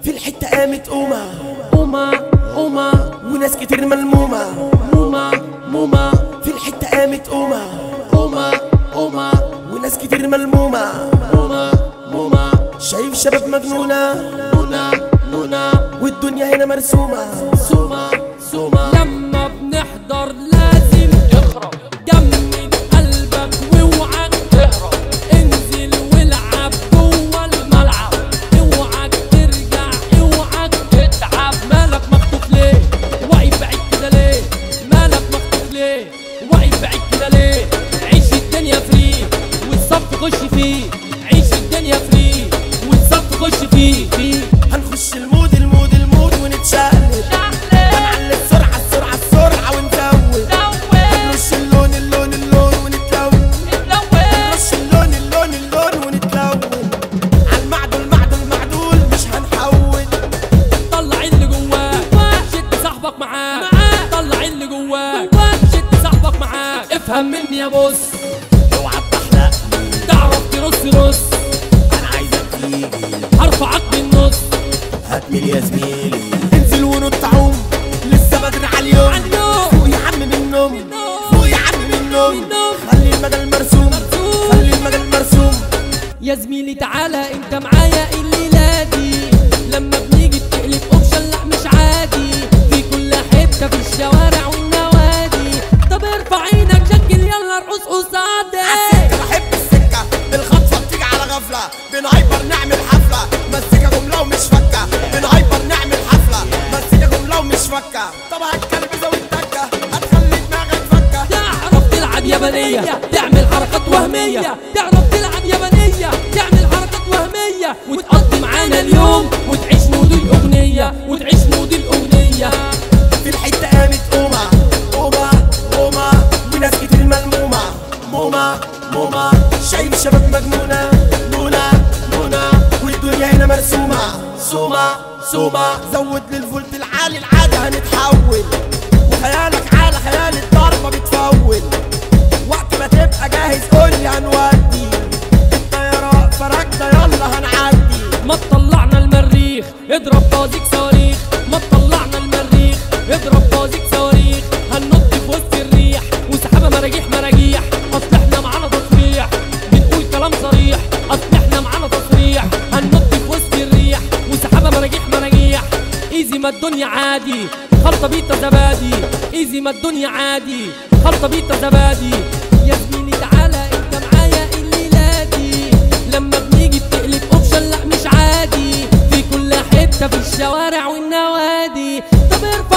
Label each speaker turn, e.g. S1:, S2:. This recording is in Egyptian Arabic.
S1: في الحتة قامت قومة
S2: قومة قومة
S1: وناس كتير ملمومة
S2: مومة مومة
S1: في الحتة قامت قومة
S2: قومة قومة
S1: وناس كتير ملمومة
S2: مومة مومة
S1: شايف شباب مجنونة
S2: نونا نونا
S1: والدنيا هنا مرسومة
S2: سومة سومة لما بنحضر لازم اخرب جمد قلبك واوعى تهرب انزل والعب جوه الملعب اوعى ترجع اوعى تتعب مالك مخطوف ليه واقف بعيد كده ليه مالك مخطوف ليه واقف بعيد كده ليه عيش الدنيا فري والصف خش فيه عيش الدنيا فري والصف خش فيه فيه
S1: هنخش المود المود المود ونتشقلب هنعلي السرعة السرعة السرعة ونزود هنرش اللون اللون اللون ونتلون نرش اللون اللون اللون ونتلون عالمعدول معدول معدول مش هنحول
S2: طلع اللي جواك شد صاحبك معاك طلع اللي جواك شد صاحبك معاك افهم مني يا بص
S1: اوعى تحلق
S2: تعرف ترص رص
S1: انا عايزك تيجي
S2: هرفعك بالنص
S1: هاتملي يا زميلي انزل ونط عوم لسه بدري على اليوم
S2: عاليوم.
S1: فوق يا عم من النوم فوق يا عم من النوم
S2: النوم.
S1: خلي المجال مرسوم خلي المجال مرسوم
S2: يا زميلي تعالى انت معايا الليلة دي لما بنيجي بتقلب اوبشن لا مش عادي في كل حتة في الشوارع والنوادي طب ارفع ايدك شكل يلا ارقص قصادي
S1: السكة بحب السكة الخطفة بتيجي على غفلة بنهايبر نعمل حفلة مزيكا جملة ومش فكة بنهايبر نعمل حفلة مزيكا جملة ومش فكة طب هتكلم زود تكة هتخلي دماغك فكة
S2: تعرف تلعب يابانية تعمل حركات وهمية تعرف تلعب يابانية تعمل حركات وهمية وتقضي معانا اليوم وتعيش مود الأغنية وتعيش مود الأغنية
S1: في الحتة قامت قومة قومة قومة وناس كتير ملمومة مومة مومة شايف شباب مجنونة نونة نونة والدنيا هنا مرسومة سومة سومة زود للفولت العالي العادة هنتحول وخيالك عالى خيال الضربة بتفول وقت ما تبقى جاهز قولي هنودي الطيارة فرجنا يلا هنعدي
S2: ما طلعنا المريخ اضرب بازيك صواريخ ما طلعنا المريخ اضرب بازيك صواريخ هننط في وسط الريح وسحابة مراجيح مراجيح اصل احنا معانا تصريح بنقول كلام صريح اصل احنا معانا تصريح هننط في وسط الريح وسحابة مراجيح مراجيح ايزي ما الدنيا عادي خلطة بيتا زبادي ايزي ما الدنيا عادي خلطة بيتا زبادي يا زميلي تعالى انت معايا الليلة دي لما بنيجي بتقلب اوبشن لا مش عادي في كل حتة في الشوارع والنوادي طب ارفع